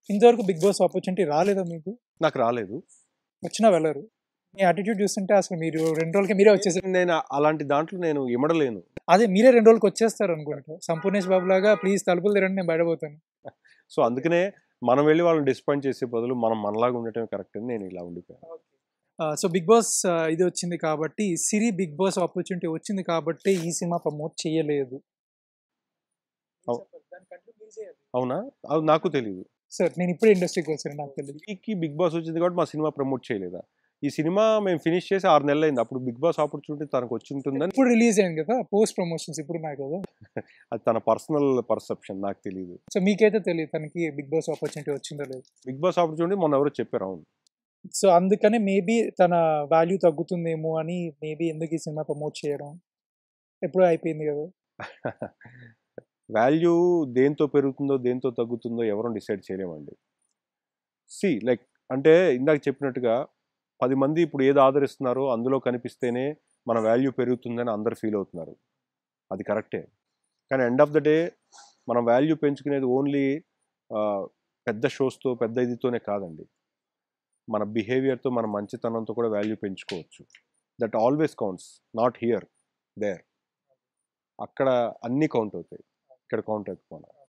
ఇంతవరకు big boss opportunity రాలేదా మీకు నాకు రాలేదు వచ్చినా వెళ్ళరు మీ అటిట్యూడ్ చూస్తుంటే అసలు మీరు రెండు రోజులకి మీరే వచ్చేసారు నేను అలాంటి దాంట్లో నేను ఇమడలేను అదే మీరే రెండు రోజులకి వచ్చేస్తారు అనుకుంటా సంపూర్ణేష్ బాబు లాగా ప్లీజ్ తలుపులు తెరండి నేను బయటపోతాను సో అందుకనే మనం వెళ్ళి వాళ్ళని డిస్పాయింట్ చేసే బదులు మనం మనలాగా ఉండటమే కరెక్ట్ అని నేను ఇలా ఉండిపోయాను సో బిగ్ బాస్ ఇది వచ్చింది కాబట్టి సిరి బిగ్ బాస్ ఆపర్చునిటీ వచ్చింది కాబట్టి ఈ సినిమా ప్రమోట్ చేయలేదు అవు- అవునా అది నాకు తెలియదు సార్ నేను ఇప్పుడే ఇండస్ట్రీకి వచ్చాను నాకు తెలియదు సిరికి బిగ్ బాస్ వచ్చింది కాబట్టి మా సినిమా ప్రమోట్ చేయలేదా ఈ సినిమా మేము ఫినిష్ చేసి ఆరు నెలలు అయింది అప్పుడు బిగ్ బాస్ ఆపర్చునిటీ తనకు వచ్చి ఉంటుందని ఇప్పుడు రిలీజ్ అయింది కదా పోస్ట్ ప్రమోషన్స్ ఇప్పుడు ఉన్నాయి కదా అది తన పర్సనల్ పర్సెప్షన్ నాకు తెలియదు సో మీకైతే తెలియదు తనకి బిగ్ బాస్ ఆపర్చునిటీ వచ్చిందో లేదు బిగ్ బాస్ ఆపర్చునిటీ మొన్న ఎవరో చెప్పారు అవును సో అందుకనే మేబీ తన వాల్యూ తగ్గుతుందేమో అని మేబీ ఎందుకు ఈ సినిమా ప్రమోట్ చేయడం ఎప్పుడో అయిపోయింది కదా వాల్యూ దేంతో పెరుగుతుందో దేంతో తగ్గుతుందో ఎవరు డిసైడ్ చేయలేమండి సి లైక్ అంటే ఇందాక చెప్పినట్టుగా పది మంది ఇప్పుడు ఏది ఆదరిస్తున్నారో అందులో కనిపిస్తేనే మన వాల్యూ పెరుగుతుందని అందరు ఫీల్ అవుతున్నారు అది కరెక్టే కానీ ఎండ్ ఆఫ్ ద డే మన వాల్యూ పెంచుకునేది ఓన్లీ పెద్ద షోస్తో పెద్ద ఇదితోనే కాదండి మన బిహేవియర్తో మన మంచితనంతో కూడా వాల్యూ పెంచుకోవచ్చు that always counts not here there అక్కడ అన్నీ కౌంట్ అవుతాయి ఇక్కడ కౌంట్ అవుతుంది